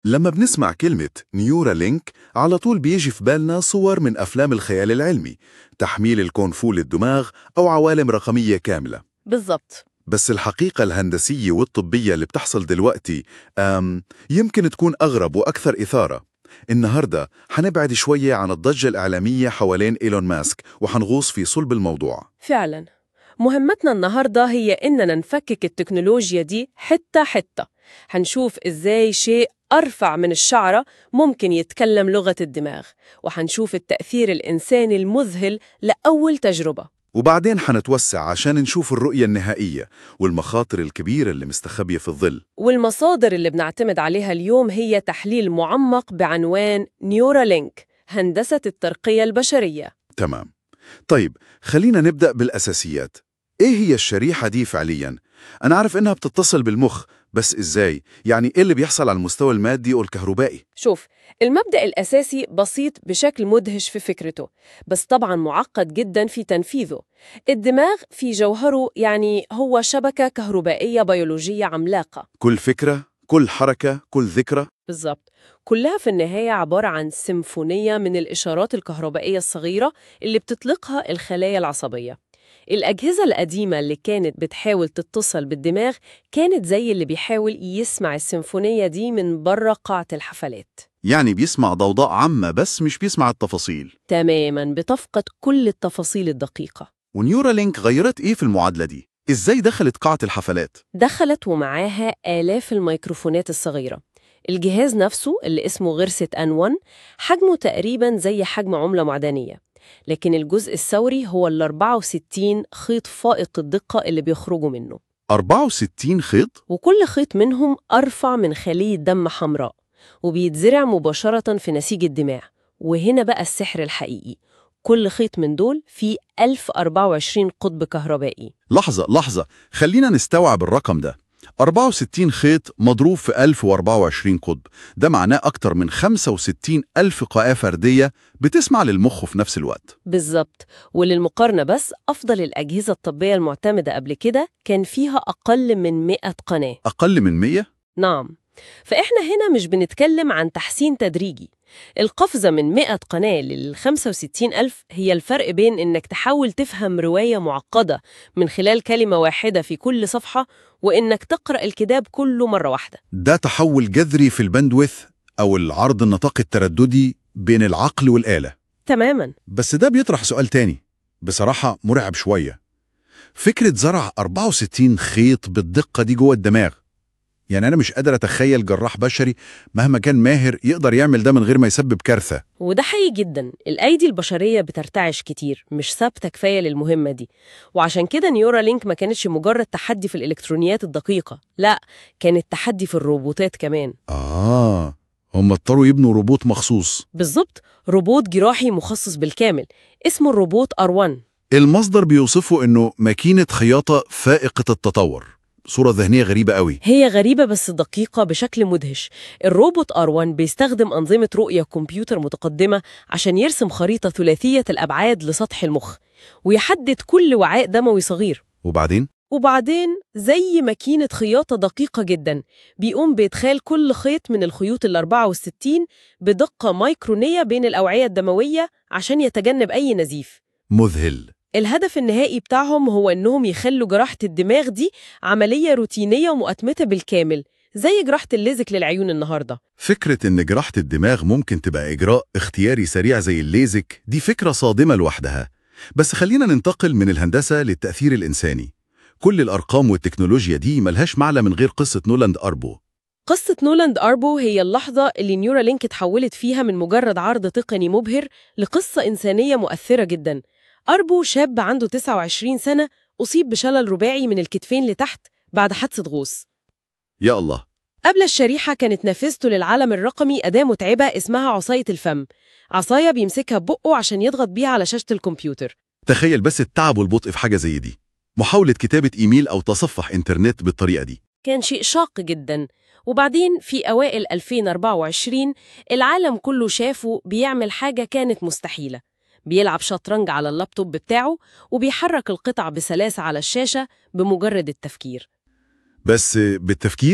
لما بنسمع كلمة نيورا لينك على طول بيجي في بالنا صور من أفلام الخيال العلمي تحميل الكون فوق الدماغ أو عوالم رقمية كاملة بالظبط بس الحقيقة الهندسية والطبية اللي بتحصل دلوقتي أم يمكن تكون أغرب وأكثر إثارة النهاردة حنبعد شوية عن الضجة الإعلامية حوالين إيلون ماسك وحنغوص في صلب الموضوع فعلا مهمتنا النهاردة هي إننا نفكك التكنولوجيا دي حتة حتة هنشوف إزاي شيء أرفع من الشعرة ممكن يتكلم لغة الدماغ وهنشوف التأثير الإنساني المذهل لأول تجربة وبعدين حنتوسع عشان نشوف الرؤية النهائية والمخاطر الكبيرة اللي مستخبية في الظل والمصادر اللي بنعتمد عليها اليوم هي تحليل معمق بعنوان نيورالينك هندسة الترقية البشرية تمام طيب خلينا نبدأ بالأساسيات إيه هي الشريحة دي فعلياً؟ أنا عارف إنها بتتصل بالمخ بس إزاي؟ يعني إيه اللي بيحصل على المستوى المادي والكهربائي؟ شوف المبدأ الأساسي بسيط بشكل مدهش في فكرته بس طبعا معقد جدا في تنفيذه الدماغ في جوهره يعني هو شبكة كهربائية بيولوجية عملاقة كل فكرة، كل حركة، كل ذكرى بالظبط كلها في النهاية عبارة عن سيمفونية من الإشارات الكهربائية الصغيرة اللي بتطلقها الخلايا العصبية الأجهزة القديمة اللي كانت بتحاول تتصل بالدماغ كانت زي اللي بيحاول يسمع السيمفونية دي من بره قاعة الحفلات يعني بيسمع ضوضاء عامة بس مش بيسمع التفاصيل تماما بتفقد كل التفاصيل الدقيقة ونيورالينك غيرت إيه في المعادلة دي؟ إزاي دخلت قاعة الحفلات؟ دخلت ومعاها آلاف الميكروفونات الصغيرة الجهاز نفسه اللي اسمه غرسة أن1 حجمه تقريبا زي حجم عملة معدنية لكن الجزء الثوري هو ال 64 خيط فائق الدقة اللي بيخرجوا منه 64 خيط؟ وكل خيط منهم أرفع من خلية دم حمراء وبيتزرع مباشرة في نسيج الدماغ وهنا بقى السحر الحقيقي كل خيط من دول فيه 1024 قطب كهربائي لحظة لحظة خلينا نستوعب الرقم ده 64 خيط مضروب في 1024 قطب ده معناه أكتر من 65 ألف قاءة فردية بتسمع للمخ في نفس الوقت بالظبط وللمقارنة بس أفضل الأجهزة الطبية المعتمدة قبل كده كان فيها أقل من 100 قناة أقل من 100 نعم فإحنا هنا مش بنتكلم عن تحسين تدريجي القفزة من 100 قناة لل 65 ألف هي الفرق بين إنك تحاول تفهم رواية معقدة من خلال كلمة واحدة في كل صفحة وإنك تقرأ الكتاب كله مرة واحدة ده تحول جذري في الباندويث أو العرض النطاقي الترددي بين العقل والآلة تماما بس ده بيطرح سؤال تاني بصراحة مرعب شوية فكرة زرع 64 خيط بالدقة دي جوه الدماغ يعني أنا مش قادر أتخيل جراح بشري مهما كان ماهر يقدر يعمل ده من غير ما يسبب كارثة وده حقيقي جدا الأيدي البشرية بترتعش كتير مش ثابتة كفاية للمهمة دي وعشان كده نيورالينك ما كانتش مجرد تحدي في الإلكترونيات الدقيقة لا كانت تحدي في الروبوتات كمان آه هم اضطروا يبنوا روبوت مخصوص بالظبط روبوت جراحي مخصص بالكامل اسمه الروبوت R1 المصدر بيوصفه إنه ماكينة خياطة فائقة التطور صورة ذهنية غريبة قوي هي غريبة بس دقيقة بشكل مدهش الروبوت R1 بيستخدم أنظمة رؤية كمبيوتر متقدمة عشان يرسم خريطة ثلاثية الأبعاد لسطح المخ ويحدد كل وعاء دموي صغير وبعدين وبعدين زي ماكينة خياطة دقيقة جدا بيقوم بإدخال كل خيط من الخيوط ال 64 بدقة مايكرونية بين الأوعية الدموية عشان يتجنب أي نزيف مذهل الهدف النهائي بتاعهم هو إنهم يخلوا جراحة الدماغ دي عملية روتينية ومؤتمتة بالكامل زي جراحة الليزك للعيون النهاردة فكرة إن جراحة الدماغ ممكن تبقى إجراء اختياري سريع زي الليزك دي فكرة صادمة لوحدها بس خلينا ننتقل من الهندسة للتأثير الإنساني كل الأرقام والتكنولوجيا دي ملهاش معنى من غير قصة نولاند أربو قصة نولاند أربو هي اللحظة اللي نيورالينك اتحولت فيها من مجرد عرض تقني مبهر لقصة إنسانية مؤثرة جدا أربو شاب عنده 29 سنة أصيب بشلل رباعي من الكتفين لتحت بعد حادثة غوص يا الله قبل الشريحة كانت نافذته للعالم الرقمي أداة متعبة اسمها عصاية الفم عصاية بيمسكها ببقه عشان يضغط بيها على شاشة الكمبيوتر تخيل بس التعب والبطء في حاجة زي دي محاولة كتابة إيميل أو تصفح إنترنت بالطريقة دي كان شيء شاق جدا وبعدين في أوائل 2024 العالم كله شافه بيعمل حاجة كانت مستحيلة بيلعب شطرنج على اللابتوب بتاعه وبيحرك القطع بسلاسة على الشاشة بمجرد التفكير بس بالتفكير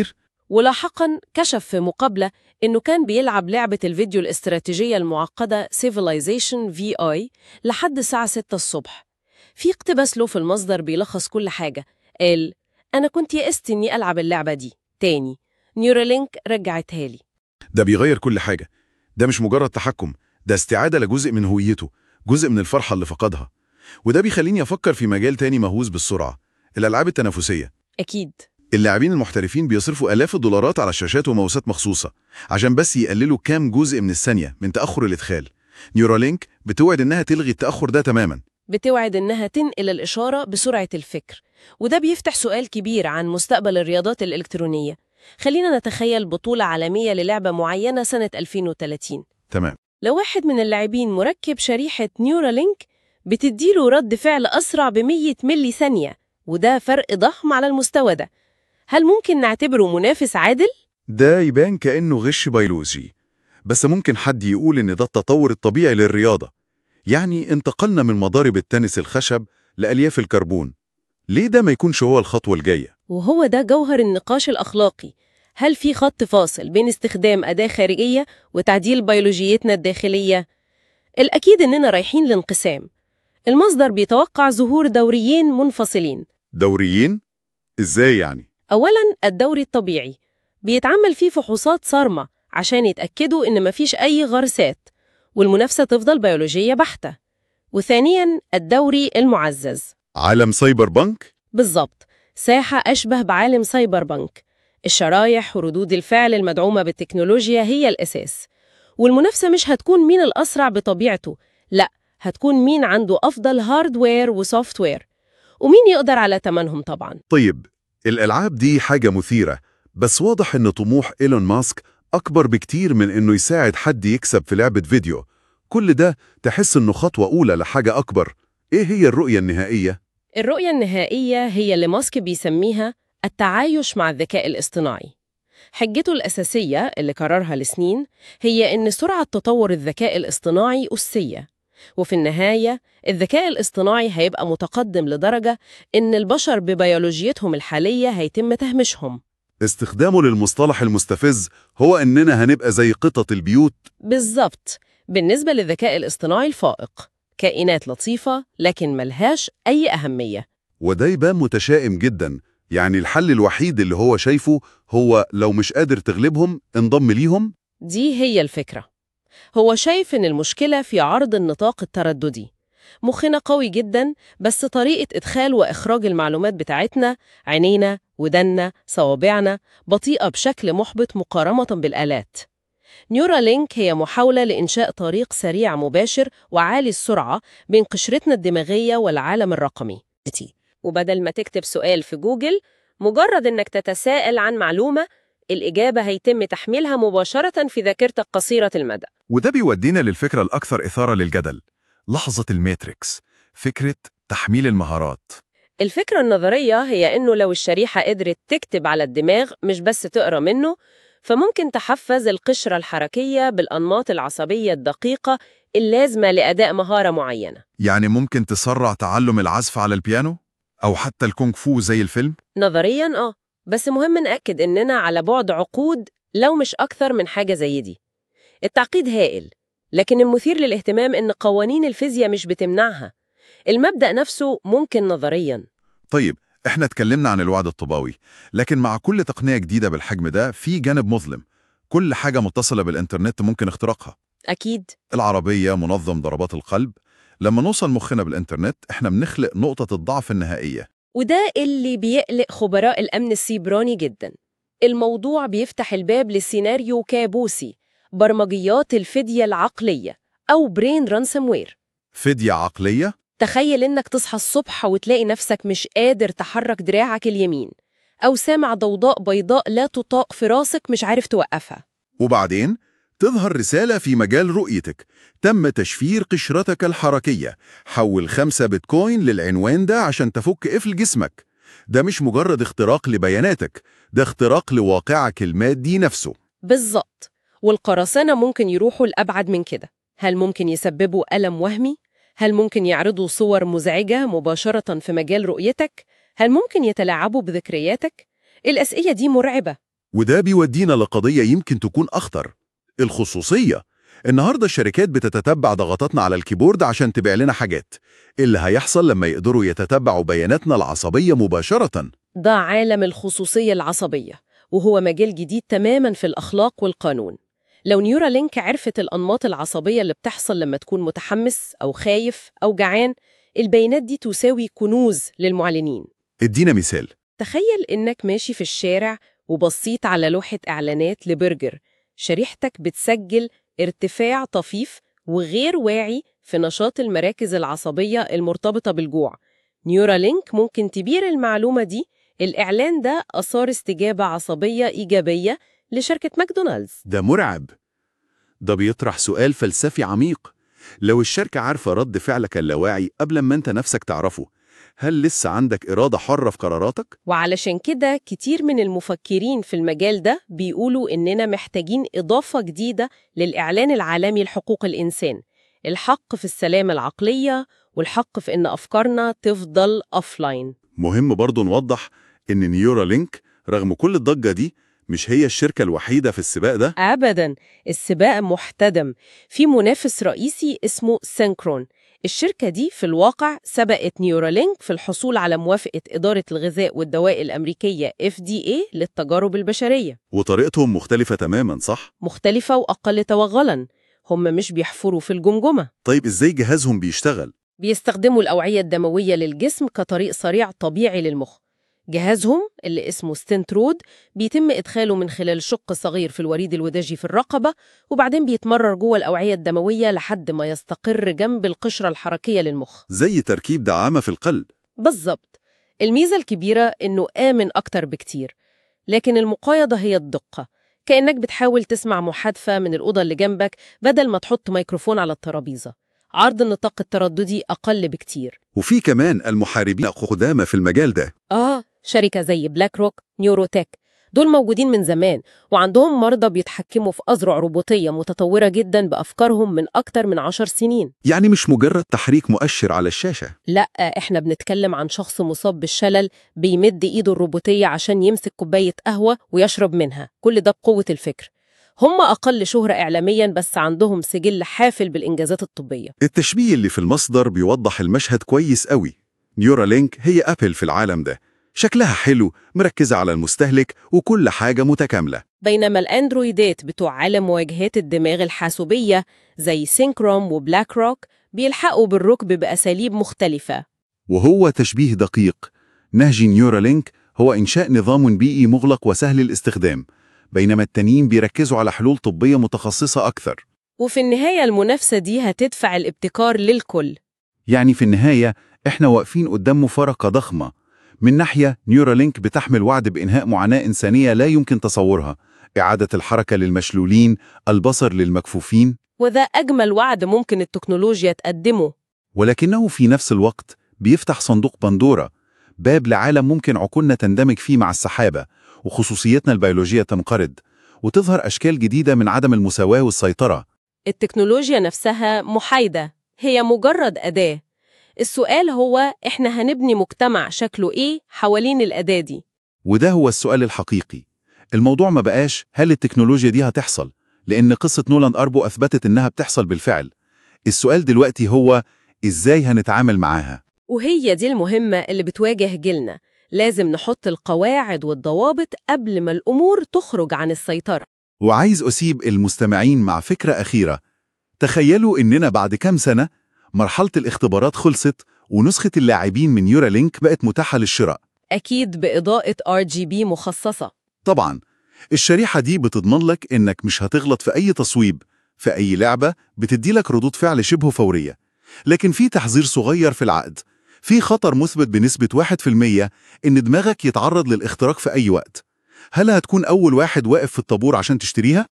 ولاحقا كشف في مقابلة إنه كان بيلعب لعبة الفيديو الاستراتيجية المعقدة Civilization VI لحد الساعة 6 الصبح في اقتباس له في المصدر بيلخص كل حاجة قال أنا كنت يأست إني ألعب اللعبة دي تاني نيورالينك رجعتها لي ده بيغير كل حاجة ده مش مجرد تحكم ده استعادة لجزء من هويته جزء من الفرحة اللي فقدها وده بيخليني أفكر في مجال تاني مهووس بالسرعة الألعاب التنافسية أكيد اللاعبين المحترفين بيصرفوا آلاف الدولارات على شاشات وماوسات مخصوصة عشان بس يقللوا كام جزء من الثانية من تأخر الإدخال نيورالينك بتوعد إنها تلغي التأخر ده تماما بتوعد إنها تنقل الإشارة بسرعة الفكر وده بيفتح سؤال كبير عن مستقبل الرياضات الإلكترونية خلينا نتخيل بطولة عالمية للعبة معينة سنة 2030 تمام لو واحد من اللاعبين مركب شريحة نيورالينك بتديله رد فعل أسرع ب 100 ملي ثانية وده فرق ضخم على المستوى ده هل ممكن نعتبره منافس عادل؟ ده يبان كأنه غش بيولوجي بس ممكن حد يقول إن ده التطور الطبيعي للرياضة يعني انتقلنا من مضارب التنس الخشب لألياف الكربون ليه ده ما يكونش هو الخطوة الجاية؟ وهو ده جوهر النقاش الأخلاقي هل في خط فاصل بين استخدام أداة خارجية وتعديل بيولوجيتنا الداخلية؟ الأكيد إننا رايحين لانقسام المصدر بيتوقع ظهور دوريين منفصلين دوريين؟ إزاي يعني؟ أولاً الدوري الطبيعي بيتعمل فيه فحوصات صارمة عشان يتأكدوا إن مفيش أي غرسات والمنافسة تفضل بيولوجية بحتة وثانياً الدوري المعزز عالم سايبر بانك؟ بالظبط ساحة أشبه بعالم سايبر بانك الشرايح وردود الفعل المدعومة بالتكنولوجيا هي الأساس والمنافسة مش هتكون مين الأسرع بطبيعته لا هتكون مين عنده أفضل هاردوير وسوفت وير ومين يقدر على تمنهم طبعاً طيب الألعاب دي حاجة مثيرة بس واضح إن طموح إيلون ماسك أكبر بكتير من إنه يساعد حد يكسب في لعبة فيديو كل ده تحس إنه خطوة أولى لحاجة أكبر إيه هي الرؤية النهائية؟ الرؤية النهائية هي اللي ماسك بيسميها التعايش مع الذكاء الاصطناعي حجته الأساسية اللي كررها لسنين هي إن سرعة تطور الذكاء الاصطناعي أسية وفي النهاية الذكاء الاصطناعي هيبقى متقدم لدرجة إن البشر ببيولوجيتهم الحالية هيتم تهميشهم استخدامه للمصطلح المستفز هو إننا هنبقى زي قطط البيوت بالظبط بالنسبة للذكاء الاصطناعي الفائق كائنات لطيفة لكن ملهاش أي أهمية وده يبان متشائم جدا يعني الحل الوحيد اللي هو شايفه هو لو مش قادر تغلبهم انضم ليهم دي هي الفكرة هو شايف إن المشكلة في عرض النطاق الترددي مخنا قوي جدا بس طريقة إدخال وإخراج المعلومات بتاعتنا عينينا ودنا صوابعنا بطيئة بشكل محبط مقارنة بالآلات نيورالينك هي محاولة لإنشاء طريق سريع مباشر وعالي السرعة بين قشرتنا الدماغية والعالم الرقمي وبدل ما تكتب سؤال في جوجل مجرد إنك تتساءل عن معلومة الإجابة هيتم تحميلها مباشرة في ذاكرتك قصيرة المدى وده بيودينا للفكرة الأكثر إثارة للجدل لحظة الماتريكس فكرة تحميل المهارات الفكرة النظرية هي إنه لو الشريحة قدرت تكتب على الدماغ مش بس تقرأ منه فممكن تحفز القشرة الحركية بالأنماط العصبية الدقيقة اللازمة لأداء مهارة معينة يعني ممكن تسرع تعلم العزف على البيانو؟ أو حتى الكونغ فو زي الفيلم؟ نظرياً آه بس مهم نأكد إننا على بعد عقود لو مش أكثر من حاجة زي دي التعقيد هائل لكن المثير للاهتمام إن قوانين الفيزياء مش بتمنعها المبدأ نفسه ممكن نظرياً طيب إحنا اتكلمنا عن الوعد الطباوي لكن مع كل تقنية جديدة بالحجم ده في جانب مظلم كل حاجة متصلة بالإنترنت ممكن اختراقها أكيد العربية منظم ضربات القلب لما نوصل مخنا بالإنترنت إحنا بنخلق نقطة الضعف النهائية وده اللي بيقلق خبراء الأمن السيبراني جدا الموضوع بيفتح الباب لسيناريو كابوسي برمجيات الفدية العقلية أو برين رانسموير فدية عقلية تخيل إنك تصحى الصبح وتلاقي نفسك مش قادر تحرك دراعك اليمين أو سامع ضوضاء بيضاء لا تطاق في راسك مش عارف توقفها وبعدين تظهر رسالة في مجال رؤيتك تم تشفير قشرتك الحركية حول خمسة بيتكوين للعنوان ده عشان تفك قفل جسمك ده مش مجرد اختراق لبياناتك ده اختراق لواقعك المادي نفسه بالظبط والقراصنة ممكن يروحوا لأبعد من كده هل ممكن يسببوا ألم وهمي؟ هل ممكن يعرضوا صور مزعجة مباشرة في مجال رؤيتك؟ هل ممكن يتلاعبوا بذكرياتك؟ الأسئلة دي مرعبة وده بيودينا لقضية يمكن تكون أخطر الخصوصية النهاردة الشركات بتتتبع ضغطاتنا على الكيبورد عشان تبيع لنا حاجات إيه اللي هيحصل لما يقدروا يتتبعوا بياناتنا العصبية مباشرة ده عالم الخصوصية العصبية وهو مجال جديد تماما في الأخلاق والقانون لو نيورالينك عرفت الأنماط العصبية اللي بتحصل لما تكون متحمس أو خايف أو جعان البيانات دي تساوي كنوز للمعلنين ادينا مثال تخيل إنك ماشي في الشارع وبصيت على لوحة إعلانات لبرجر شريحتك بتسجل ارتفاع طفيف وغير واعي في نشاط المراكز العصبية المرتبطة بالجوع نيورالينك ممكن تبير المعلومة دي الإعلان ده أثار استجابة عصبية إيجابية لشركة ماكدونالدز ده مرعب ده بيطرح سؤال فلسفي عميق لو الشركة عارفة رد فعلك اللاواعي قبل ما انت نفسك تعرفه هل لسه عندك إرادة حرة في قراراتك؟ وعلشان كده كتير من المفكرين في المجال ده بيقولوا إننا محتاجين إضافة جديدة للإعلان العالمي لحقوق الإنسان الحق في السلامة العقلية والحق في إن أفكارنا تفضل أوفلاين مهم برضو نوضح إن نيورالينك رغم كل الضجة دي مش هي الشركة الوحيدة في السباق ده أبداً السباق محتدم في منافس رئيسي اسمه سينكرون الشركة دي في الواقع سبقت نيورالينك في الحصول على موافقة إدارة الغذاء والدواء الأمريكية FDA للتجارب البشرية وطريقتهم مختلفة تماما صح؟ مختلفة وأقل توغلاً هم مش بيحفروا في الجمجمة طيب إزاي جهازهم بيشتغل؟ بيستخدموا الأوعية الدموية للجسم كطريق سريع طبيعي للمخ جهازهم اللي اسمه ستنترود بيتم إدخاله من خلال شق صغير في الوريد الوداجي في الرقبة وبعدين بيتمرر جوه الأوعية الدموية لحد ما يستقر جنب القشرة الحركية للمخ زي تركيب دعامة في القلب بالظبط الميزة الكبيرة إنه آمن أكتر بكتير لكن المقايضة هي الدقة كأنك بتحاول تسمع محادثة من الأوضة اللي جنبك بدل ما تحط ميكروفون على الترابيزة عرض النطاق الترددي أقل بكتير وفي كمان المحاربين قدامى في المجال ده آه شركة زي بلاك روك نيوروتك دول موجودين من زمان وعندهم مرضى بيتحكموا في أذرع روبوتية متطورة جدا بأفكارهم من أكتر من عشر سنين يعني مش مجرد تحريك مؤشر على الشاشة لا إحنا بنتكلم عن شخص مصاب بالشلل بيمد إيده الروبوتية عشان يمسك كوباية قهوة ويشرب منها كل ده بقوة الفكر هم أقل شهرة إعلاميا بس عندهم سجل حافل بالإنجازات الطبية التشبيه اللي في المصدر بيوضح المشهد كويس قوي نيورالينك هي أبل في العالم ده شكلها حلو مركزة على المستهلك وكل حاجة متكاملة بينما الأندرويدات بتوع عالم مواجهات الدماغ الحاسوبية زي سينكروم وبلاك روك بيلحقوا بالركب بأساليب مختلفة وهو تشبيه دقيق نهج نيورالينك هو إنشاء نظام بيئي مغلق وسهل الاستخدام بينما التانيين بيركزوا على حلول طبية متخصصة أكثر وفي النهاية المنافسة دي هتدفع الابتكار للكل يعني في النهاية إحنا واقفين قدام مفارقة ضخمة من ناحية نيورالينك بتحمل وعد بإنهاء معاناة إنسانية لا يمكن تصورها إعادة الحركة للمشلولين البصر للمكفوفين وده أجمل وعد ممكن التكنولوجيا تقدمه ولكنه في نفس الوقت بيفتح صندوق بندورة باب لعالم ممكن عقولنا تندمج فيه مع السحابة وخصوصيتنا البيولوجية تنقرض وتظهر أشكال جديدة من عدم المساواة والسيطرة التكنولوجيا نفسها محايدة هي مجرد أداة السؤال هو إحنا هنبني مجتمع شكله إيه حوالين الأداة دي وده هو السؤال الحقيقي الموضوع ما بقاش هل التكنولوجيا دي هتحصل لأن قصة نولان أربو أثبتت إنها بتحصل بالفعل السؤال دلوقتي هو إزاي هنتعامل معاها وهي دي المهمة اللي بتواجه جيلنا لازم نحط القواعد والضوابط قبل ما الأمور تخرج عن السيطرة وعايز أسيب المستمعين مع فكرة أخيرة تخيلوا إننا بعد كام سنة مرحلة الاختبارات خلصت ونسخة اللاعبين من يورالينك بقت متاحة للشراء أكيد بإضاءة RGB مخصصة طبعا الشريحة دي بتضمن لك إنك مش هتغلط في أي تصويب في أي لعبة بتدي لك ردود فعل شبه فورية لكن في تحذير صغير في العقد في خطر مثبت بنسبة 1% إن دماغك يتعرض للاختراق في أي وقت هل هتكون أول واحد واقف في الطابور عشان تشتريها؟